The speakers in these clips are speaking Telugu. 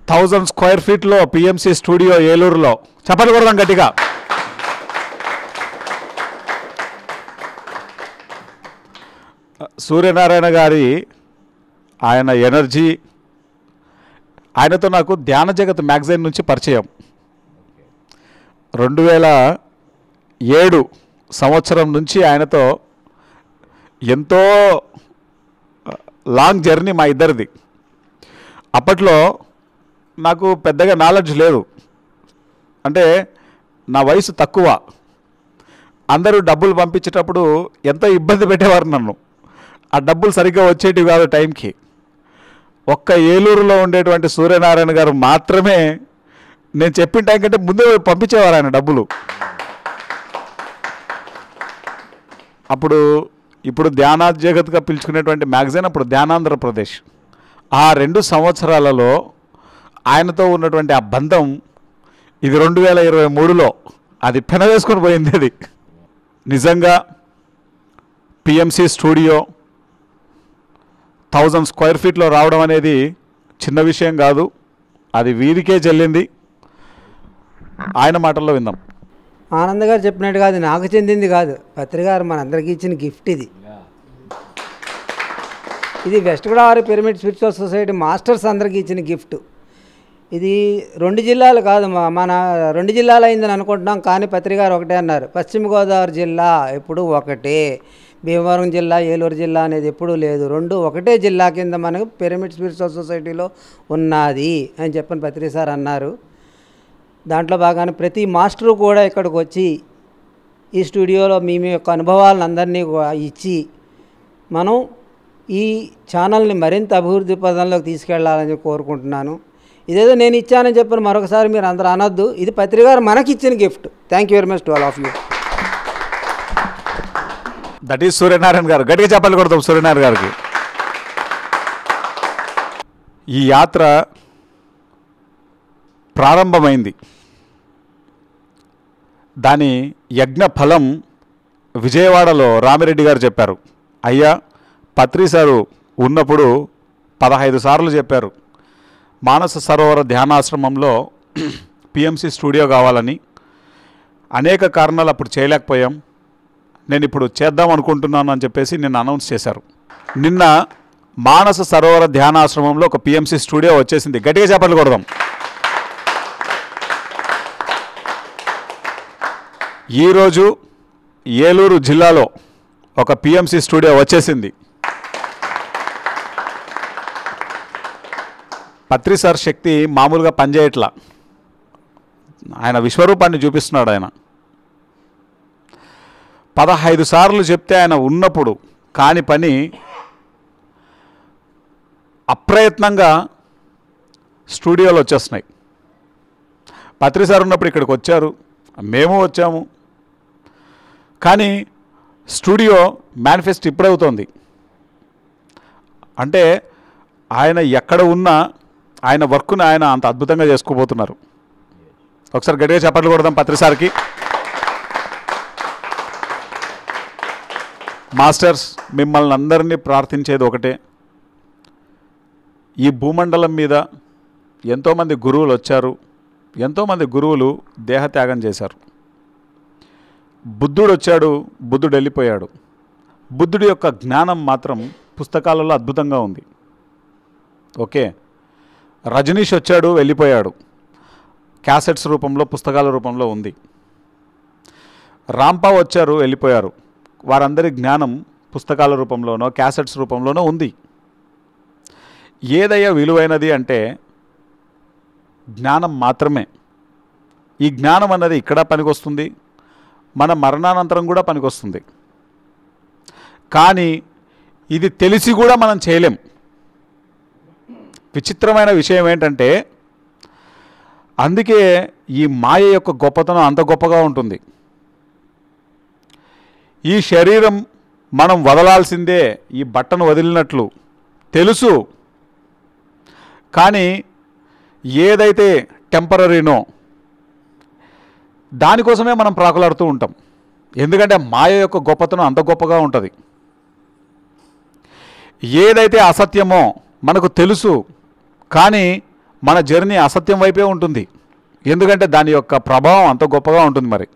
థౌజండ్ స్క్వేర్ ఫీట్లో పిఎంసి స్టూడియో ఏలూరులో చెప్పలు కొడదాం గట్టిగా సూర్యనారాయణ గారి ఆయన ఎనర్జీ ఆయనతో నాకు ధ్యాన జగత్ మ్యాగజైన్ నుంచి పరిచయం రెండు వేల ఏడు సంవత్సరం నుంచి ఆయనతో ఎంతో లాంగ్ జర్నీ మా ఇద్దరిది అప్పట్లో నాకు పెద్దగా నాలెడ్జ్ లేదు అంటే నా వయసు తక్కువ అందరూ డబ్బులు పంపించేటప్పుడు ఎంతో ఇబ్బంది పెట్టేవారు నన్ను ఆ డబ్బులు సరిగ్గా వచ్చేటివి కాదు టైంకి ఒక్క ఏలూరులో ఉండేటువంటి సూర్యనారాయణ గారు మాత్రమే నేను చెప్పిన టైం కంటే ముందే పంపించేవారు ఆయన డబ్బులు అప్పుడు ఇప్పుడు ధ్యానా జగత్గా పిలుచుకునేటువంటి మ్యాగజైన్ అప్పుడు ధ్యానాంధ్రప్రదేశ్ ఆ రెండు సంవత్సరాలలో ఆయనతో ఉన్నటువంటి ఆ బంధం ఇది రెండు వేల ఇరవై మూడులో అది పెనవేసుకొని పోయింది అది నిజంగా పిఎంసి స్టూడియో థౌజండ్ స్క్వేర్ ఫీట్లో రావడం అనేది చిన్న విషయం కాదు అది వీరికే చెల్లింది ఆయన మాటల్లో విందాం ఆనంద్ గారు చెప్పినట్టుగా అది నాకు చెందింది కాదు పత్రిక గారు మనందరికీ ఇచ్చిన గిఫ్ట్ ఇది ఇది West Godavari Pyramid Spiritual Society Masters అందరికీ ఇచ్చిన గిఫ్ట్ ఇది రెండు జిల్లాలు కాదు మా- మన రెండు జిల్లాలు అయిందని అనుకుంటున్నాం కానీ పత్రిక గారు ఒకటే అన్నారు పశ్చిమ గోదావరి జిల్లా ఎప్పుడు ఒకటే భీమవరం జిల్లా ఏలూరు జిల్లా అనేది ఎప్పుడూ లేదు రెండు ఒకటే జిల్లా కింద మనకు పిరమిడ్ స్పిరిచువల్ సొసైటీలో ఉన్నది అని చెప్పని పత్రిక సార్ అన్నారు దాంట్లో భాగాన్ని ప్రతి మాస్టరు కూడా ఇక్కడికి వచ్చి ఈ స్టూడియోలో మీ మీ యొక్క అనుభవాలను అందరినీ కూడా ఇచ్చి మనం ఈ ఛానల్ని మరింత అభివృద్ధి పదంలోకి తీసుకెళ్లాలని కోరుకుంటున్నాను ఇదేదో నేను ఇచ్చానని చెప్పిన మరొకసారి మీరు అందరూ అనొద్దు ఇది పత్రిక గారు మనకి ఇచ్చిన gift thank you very much to all of you that is Suryanarayana గారు గట్టిగా చెప్పాలి కొడతాం సూర్యనారాయణ గారికి ఈ యాత్ర ప్రారంభమైంది దాని యజ్ఞ ఫలం విజయవాడలో రామిరెడ్డి గారు చెప్పారు అయ్యా పత్రి సారు ఉన్నప్పుడు పదహైదు సార్లు చెప్పారు మానస సరోవర ధ్యానాశ్రమంలో పిఎంసి స్టూడియో కావాలని అనేక కారణాలు అప్పుడు చేయలేకపోయాం నేను ఇప్పుడు చేద్దాం అనుకుంటున్నాను అని చెప్పేసి నిన్న అనౌన్స్ చేశారు నిన్న మానస సరోవర ధ్యానాశ్రమంలో ఒక పిఎంసి స్టూడియో వచ్చేసింది గట్టిగా చెప్పలు కొడదాం ఈరోజు ఏలూరు జిల్లాలో ఒక పిఎంసి స్టూడియో వచ్చేసింది పత్రి సార్ శక్తి మామూలుగా పనిచేయట్లా ఆయన విశ్వరూపాన్ని చూపిస్తున్నాడు ఆయన పదహైదు సార్లు చెప్తే ఆయన ఉన్నప్పుడు కాని పని అప్రయత్నంగా స్టూడియోలు వచ్చేస్తున్నాయి పత్రి సార్ ఉన్నప్పుడు ఇక్కడికి వచ్చారు మేము వచ్చాము కానీ స్టూడియో మేనిఫెస్ట్ ఇప్పుడే అవుతోంది అంటే ఆయన ఎక్కడ ఉన్నా ఆయన వర్క్ను ఆయన అంత అద్భుతంగా చేసుకోబోతున్నారు ఒకసారి గట్టిగా చప్పట్లు కొడదాం పత్రి సార్కి మాస్టర్స్ మిమ్మల్ని అందరినీ ప్రార్థించేది ఒకటే ఈ భూమండలం మీద ఎంతోమంది గురువులు వచ్చారు ఎంతోమంది గురువులు దేహత్యాగం చేశారు బుద్ధుడు వచ్చాడు బుద్ధుడు వెళ్ళిపోయాడు బుద్ధుడి యొక్క జ్ఞానం మాత్రం పుస్తకాలలో అద్భుతంగా ఉంది ఓకే రజనీష్ వచ్చాడు వెళ్ళిపోయాడు క్యాసెట్స్ రూపంలో పుస్తకాల రూపంలో ఉంది రాంపా వచ్చారు వెళ్ళిపోయారు వారందరి జ్ఞానం పుస్తకాల రూపంలోనో క్యాసెట్స్ రూపంలోనో ఉంది ఏదయ్యా విలువైనది అంటే జ్ఞానం మాత్రమే ఈ జ్ఞానం అన్నది ఇక్కడ పనికొస్తుంది మన మరణానంతరం కూడా పనికొస్తుంది కానీ ఇది తెలిసి కూడా మనం చేయలేం విచిత్రమైన విషయం ఏంటంటే అందుకే ఈ మాయ యొక్క గొప్పతనం అంత గొప్పగా ఉంటుంది ఈ శరీరం మనం వదలాల్సిందే ఈ బట్టను వదిలినట్లు తెలుసు కానీ ఏదైతే టెంపరీనో దానికోసమే మనం ప్రాకులాడుతూ ఉంటాం ఎందుకంటే మాయ యొక్క గొప్పతనం అంత గొప్పగా ఉంటుంది ఏదైతే అసత్యమో మనకు తెలుసు కానీ మన జర్నీ అసత్యం వైపే ఉంటుంది ఎందుకంటే దాని యొక్క ప్రభావం అంత గొప్పగా ఉంటుంది మరి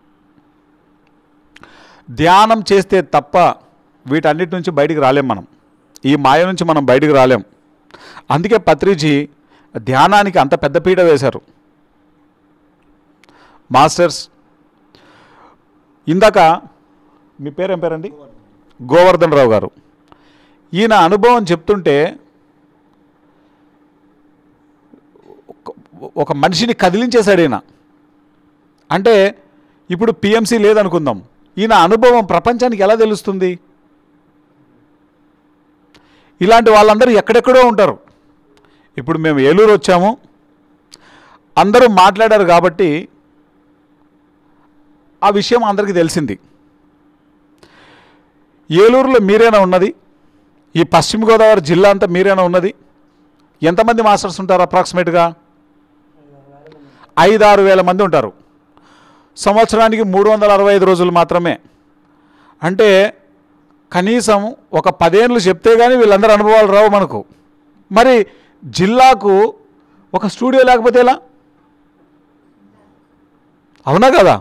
ధ్యానం చేస్తే తప్ప వీటన్నిటి నుంచి బయటికి రాలేం మనం ఈ మాయ నుంచి మనం బయటికి రాలేం అందుకే పత్రిజీ ధ్యానానికి అంత పెద్ద పీట వేశారు మాస్టర్స్ ఇందాక మీ పేరు ఏం పేరండి గోవర్ధన్ రావు గారు ఈయన అనుభవం చెప్తుంటే ఒక- ఒక మనిషిని కదిలించేశాడు ఈయన అంటే ఇప్పుడు పిఎంసి లేదనుకుందాం ఈయన అనుభవం ప్రపంచానికి ఎలా తెలుస్తుంది ఇలాంటి వాళ్ళందరూ ఎక్కడెక్కడో ఉంటారు ఇప్పుడు మేము ఏలూరు వచ్చాము అందరూ మాట్లాడారు కాబట్టి ఆ విషయం అందరికీ తెలిసింది ఏలూరులో మీరేనా ఉన్నది ఈ పశ్చిమ గోదావరి జిల్లా అంతా మీరేనా ఉన్నది ఎంతమంది మాస్టర్స్ ఉంటారు అప్రాక్సిమేట్గా ఐదు ఆరు వేల మంది ఉంటారు సంవత్సరానికి మూడు వందల అరవై ఐదు రోజులు మాత్రమే అంటే కనీసం ఒక పదేళ్ళు చెప్తే కానీ వీళ్ళందరూ అనుభవాలు రావు మనకు మరి జిల్లాకు ఒక స్టూడియో లేకపోతే ఎలా అవునా కదా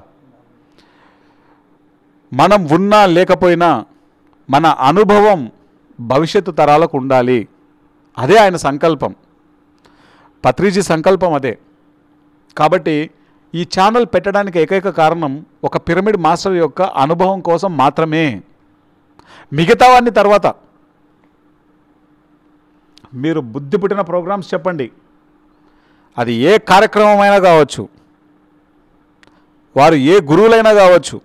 మనం ఉన్నా లేకపోయినా మన అనుభవం భవిష్యత్తు తరాలకు ఉండాలి అదే ఆయన సంకల్పం పత్రిజీ సంకల్పం అదే కాబట్టి ఈ ఛానల్ పెట్టడానికి ఏకైక కారణం ఒక పిరమిడ్ మాస్టర్ యొక్క అనుభవం కోసం మాత్రమే మిగతావన్నీ తర్వాత మీరు బుద్ధి పుట్టిన ప్రోగ్రామ్స్ చెప్పండి అది ఏ కార్యక్రమమైనా కావచ్చు వారు ఏ గురువులైనా కావచ్చు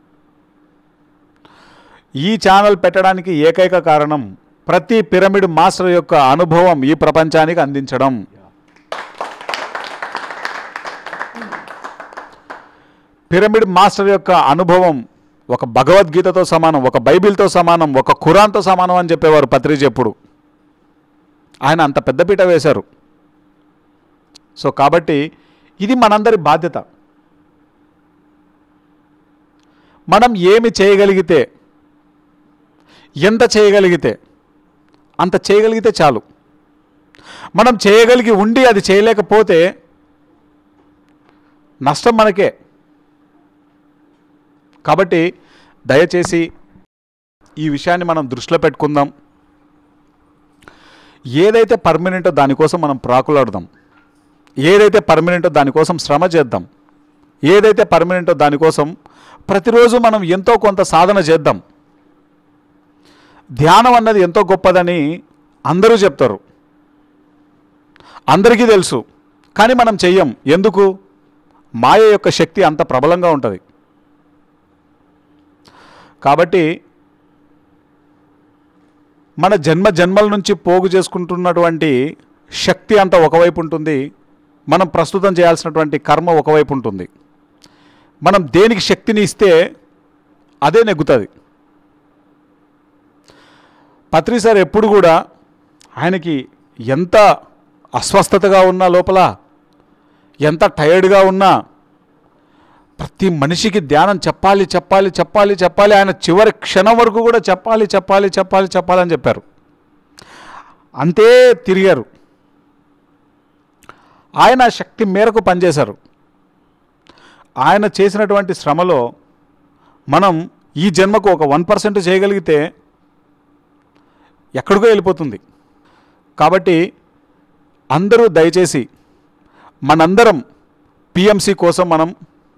ఈ ఛానల్ పెట్టడానికి ఏకైక కారణం ప్రతి పిరమిడ్ మాస్టర్ యొక్క అనుభవం ఈ ప్రపంచానికి అందించడం పిరమిడ్ మాస్టర్ యొక్క అనుభవం ఒక భగవద్గీతతో సమానం ఒక బైబిల్తో సమానం ఒక ఖురాన్తో సమానం అని చెప్పేవారు పత్రిజ ఎప్పుడు ఆయన అంత పెద్దపీట వేశారు సో కాబట్టి ఇది మనందరి బాధ్యత మనం ఏమి చేయగలిగితే ఎంత చేయగలిగితే అంత చేయగలిగితే చాలు మనం చేయగలిగి ఉండి అది చేయలేకపోతే నష్టం మనకే కాబట్టి దయచేసి ఈ విషయాన్ని మనం దృష్టిలో పెట్టుకుందాం ఏదైతే పర్మనెంటో దానికోసం మనం ప్రాకులాడదాం ఏదైతే పర్మనెంటో దానికోసం శ్రమ చేద్దాం ఏదైతే పర్మనెంటో దానికోసం ప్రతిరోజు మనం ఎంతో కొంత సాధన చేద్దాం ధ్యానం అన్నది ఎంతో గొప్పదని అందరూ చెప్తారు అందరికీ తెలుసు కానీ మనం చెయ్యం ఎందుకు మాయ యొక్క శక్తి అంత ప్రబలంగా ఉంటుంది కాబట్టి మన జన్మ జన్మల నుంచి పోగు చేసుకుంటున్నటువంటి శక్తి అంత ఒకవైపు ఉంటుంది మనం ప్రస్తుతం చేయాల్సినటువంటి కర్మ ఒకవైపు ఉంటుంది మనం దేనికి శక్తిని ఇస్తే అదే నెగ్గుతుంది పత్రి సార్ ఎప్పుడు కూడా ఆయనకి ఎంత అస్వస్థతగా ఉన్నా లోపల ఎంత టైర్డ్గా ఉన్నా ప్రతి మనిషికి ధ్యానం చెప్పాలి చెప్పాలి చెప్పాలి చెప్పాలి ఆయన చివరి క్షణం వరకు కూడా చెప్పాలి చెప్పాలి చెప్పాలి చెప్పాలని చెప్పారు అంతే తిరిగారు ఆయన శక్తి మేరకు పనిచేశారు ఆయన చేసినటువంటి శ్రమలో మనం ఈ జన్మకు ఒక వన్ పర్సెంట్ చేయగలిగితే ఎక్కడికో వెళ్ళిపోతుంది కాబట్టి అందరూ దయచేసి మనందరం పిఎంసి కోసం మనం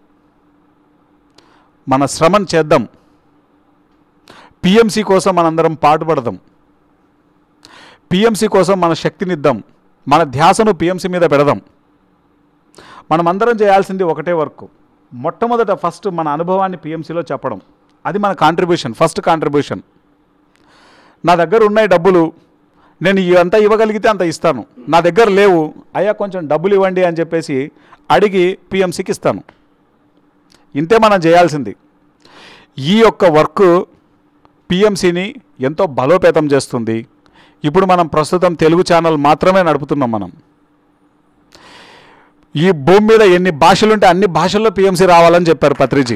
మన శ్రమను చేద్దాం పిఎంసి కోసం మనందరం పాటుపడదాం పిఎంసి కోసం మన శక్తినిద్దాం మన ధ్యాసను పిఎంసి మీద పెడదాం మనం అందరం చేయాల్సింది ఒకటే వర్క్ మొట్టమొదట ఫస్ట్ మన అనుభవాన్ని పిఎంసిలో చెప్పడం అది మన కాంట్రిబ్యూషన్ ఫస్ట్ కాంట్రిబ్యూషన్ నా దగ్గర ఉన్నాయి డబ్బులు నేను ఎంత ఇవ్వగలిగితే అంత ఇస్తాను నా దగ్గర లేవు అయ్యా కొంచెం డబ్బులు ఇవ్వండి అని చెప్పేసి అడిగి పిఎంసికి ఇస్తాను ఇంతే మనం చేయాల్సింది ఈ యొక్క వర్క్ పిఎంసిని ఎంతో బలోపేతం చేస్తుంది ఇప్పుడు మనం ప్రస్తుతం తెలుగు ఛానల్ మాత్రమే నడుపుతున్నాం మనం ఈ భూమి మీద ఎన్ని భాషలుంటే అన్ని భాషల్లో పిఎంసి రావాలని చెప్పారు పత్రిజీ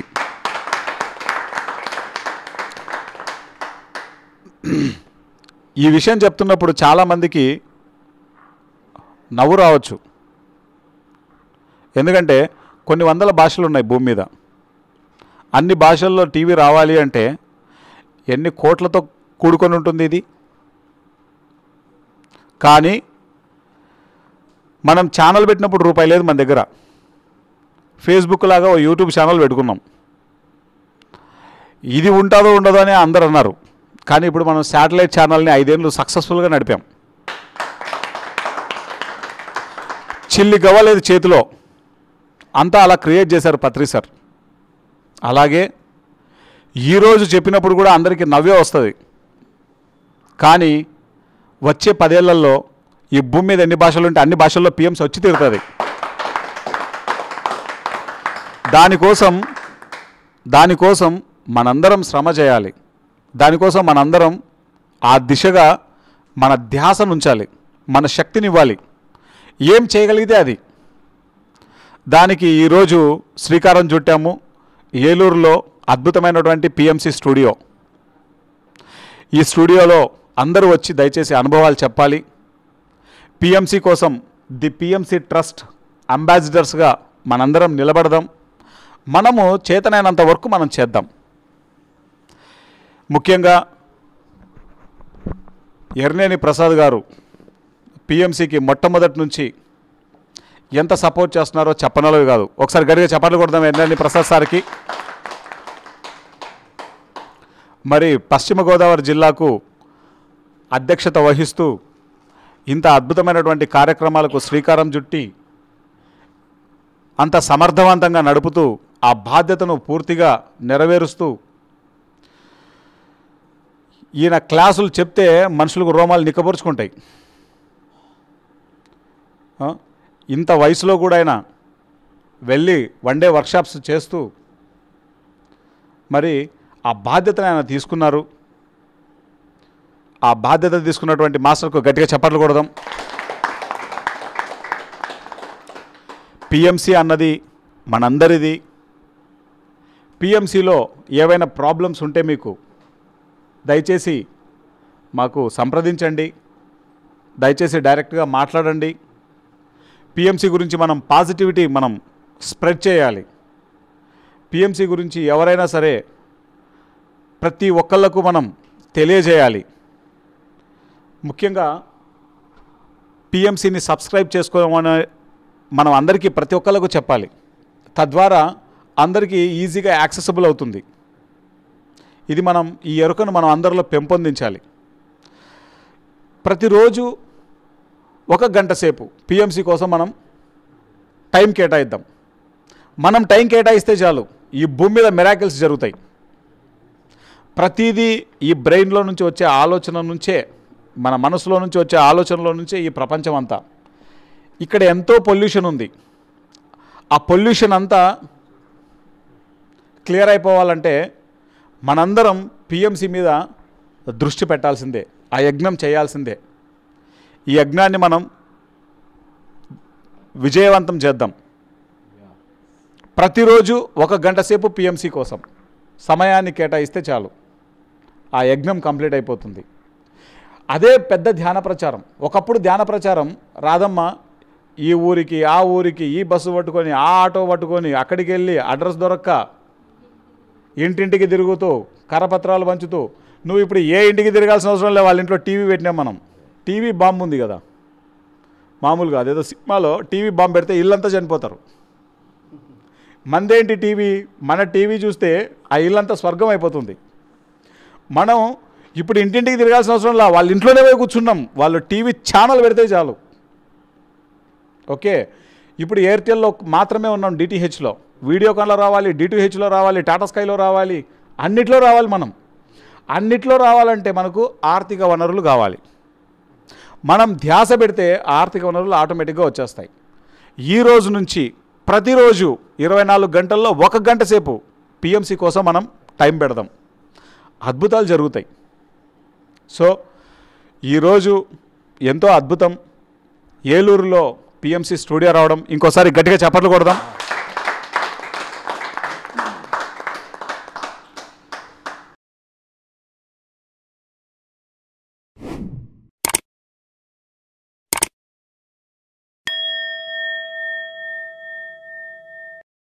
ఈ విషయం చెప్తున్నప్పుడు చాలామందికి నవ్వు రావచ్చు ఎందుకంటే కొన్ని వందల భాషలు ఉన్నాయి భూమి మీద అన్ని భాషల్లో టీవీ రావాలి అంటే ఎన్ని కోట్లతో కూడుకొని ఉంటుంది ఇది కానీ మనం ఛానల్ పెట్టినప్పుడు రూపాయి లేదు మన దగ్గర ఫేస్బుక్ లాగా ఓ యూట్యూబ్ ఛానల్ పెట్టుకున్నాం ఇది ఉంటుందో ఉండదో అని అందరు అన్నారు కానీ ఇప్పుడు మనం శాటిలైట్ ఛానల్ని ఐదేళ్ళు సక్సెస్ఫుల్గా నడిపాం చిల్లి గవ్వలేదు చేతిలో అంతా అలా క్రియేట్ చేశారు పత్రి సార్ అలాగే ఈరోజు చెప్పినప్పుడు కూడా అందరికీ నవ్వే వస్తుంది కానీ వచ్చే పదేళ్లలో ఈ భూమి మీద ఎన్ని భాషలు ఉంటే అన్ని భాషల్లో పిఎంస్ వచ్చి తీరుతుంది దానికోసం దానికోసం మనందరం శ్రమ చేయాలి దానికోసం మనందరం ఆ దిశగా మన ధ్యాసను ఉంచాలి మన శక్తినివ్వాలి ఏం చేయగలిగితే అది దానికి ఈరోజు శ్రీకారం చుట్టాము ఏలూరులో అద్భుతమైనటువంటి పిఎంసి స్టూడియో ఈ స్టూడియోలో అందరూ వచ్చి దయచేసి అనుభవాలు చెప్పాలి పిఎంసి కోసం ది పిఎంసి ట్రస్ట్ అంబాసిడర్స్గా మనందరం నిలబడదాం మనము చేతనైనంత వరకు మనం చేద్దాం ముఖ్యంగా ఎర్నేని ప్రసాద్ గారు పిఎంసికి మొట్టమొదటి నుంచి ఎంత సపోర్ట్ చేస్తున్నారో చెప్పనలో కాదు ఒకసారి గడిగా చెప్పాలి కొడదాం ఎర్నేని ప్రసాద్ సార్కి మరి పశ్చిమ గోదావరి జిల్లాకు అధ్యక్షత వహిస్తూ ఇంత అద్భుతమైనటువంటి కార్యక్రమాలకు శ్రీకారం చుట్టి అంత సమర్థవంతంగా నడుపుతూ ఆ బాధ్యతను పూర్తిగా నెరవేరుస్తూ ఈయన క్లాసులు చెప్తే మనుషులకు రోమాలు నిక్కబరుచుకుంటాయి ఆ? ఇంత వయసులో కూడా ఆయన వెళ్ళి వన్ డే వర్క్షాప్స్ చేస్తూ మరి ఆ బాధ్యతను ఆయన తీసుకున్నారు ఆ బాధ్యత తీసుకున్నటువంటి మాస్టర్కు గట్టిగా చప్పట్లు కొడదాం పిఎంసి అన్నది మనందరిది పిఎంసిలో ఏవైనా ప్రాబ్లమ్స్ ఉంటే మీకు దయచేసి మాకు సంప్రదించండి దయచేసి డైరెక్ట్గా మాట్లాడండి పిఎంసి గురించి మనం పాజిటివిటీ మనం స్ప్రెడ్ చేయాలి పిఎంసి గురించి ఎవరైనా సరే ప్రతి ఒక్కళ్ళకు మనం తెలియజేయాలి ముఖ్యంగా పిఎంసిని సబ్స్క్రైబ్ చేసుకోమని మనం అందరికీ ప్రతి ఒక్కళ్ళకు చెప్పాలి తద్వారా అందరికీ ఈజీగా యాక్సెసిబుల్ అవుతుంది ఇది మనం ఈ ఎరుకను మనం అందరిలో పెంపొందించాలి ప్రతిరోజు ఒక గంట సేపు పిఎంసి కోసం మనం టైం కేటాయిద్దాం మనం టైం కేటాయిస్తే చాలు ఈ భూమి మీద మెరాకిల్స్ జరుగుతాయి ప్రతిదీ ఈ బ్రెయిన్లో నుంచి వచ్చే ఆలోచన నుంచే మన మనసులో నుంచి వచ్చే ఆలోచనలో నుంచే ఈ ప్రపంచం అంతా ఇక్కడ ఎంతో పొల్యూషన్ ఉంది ఆ పొల్యూషన్ అంతా క్లియర్ అయిపోవాలంటే మనందరం పిఎంసి మీద దృష్టి పెట్టాల్సిందే ఆ యజ్ఞం చేయాల్సిందే ఈ యజ్ఞాన్ని మనం విజయవంతం చేద్దాం ప్రతిరోజు ఒక గంట సేపు పిఎంసి కోసం సమయాన్ని కేటాయిస్తే చాలు ఆ యజ్ఞం కంప్లీట్ అయిపోతుంది అదే పెద్ద ధ్యాన ప్రచారం ఒకప్పుడు ధ్యాన ప్రచారం రాదమ్మ ఈ ఊరికి ఆ ఊరికి ఈ బస్సు పట్టుకొని ఆ ఆటో పట్టుకొని అక్కడికి వెళ్ళి అడ్రస్ దొరక్క ఇంటింటికి తిరుగుతూ కరపత్రాలు పంచుతూ నువ్వు ఇప్పుడు ఏ ఇంటికి తిరగాల్సిన అవసరం లేదు వాళ్ళ ఇంట్లో టీవీ పెట్టినాం మనం టీవీ బాంబు ఉంది కదా మామూలుగా అదేదో సినిమాలో టీవీ బాంబు పెడితే ఇల్లంతా చనిపోతారు మందేంటి టీవీ మన టీవీ చూస్తే ఆ ఇల్లంతా స్వర్గం అయిపోతుంది మనం ఇప్పుడు ఇంటింటికి తిరగాల్సిన అవసరం లా వాళ్ళ ఇంట్లోనే పోయి కూర్చున్నాం వాళ్ళు టీవీ ఛానల్ పెడితే చాలు ఓకే ఇప్పుడు ఎయిర్టెల్లో మాత్రమే ఉన్నాం డిటిహెచ్లో వీడియోకాన్లో రావాలి డిటిహెచ్లో రావాలి టాటా స్కైలో రావాలి అన్నిట్లో రావాలి మనం అన్నిట్లో రావాలంటే మనకు ఆర్థిక వనరులు కావాలి మనం ధ్యాస పెడితే ఆ ఆర్థిక వనరులు ఆటోమేటిక్గా వచ్చేస్తాయి ఈ రోజు నుంచి ప్రతిరోజు ఇరవై నాలుగు గంటల్లో ఒక గంట సేపు పిఎంసి కోసం మనం టైం పెడదాం అద్భుతాలు జరుగుతాయి సో ఈరోజు ఎంతో అద్భుతం ఏలూరులో పిఎంసి స్టూడియో రావడం ఇంకోసారి గట్టిగా చప్పట్లు కొడదాం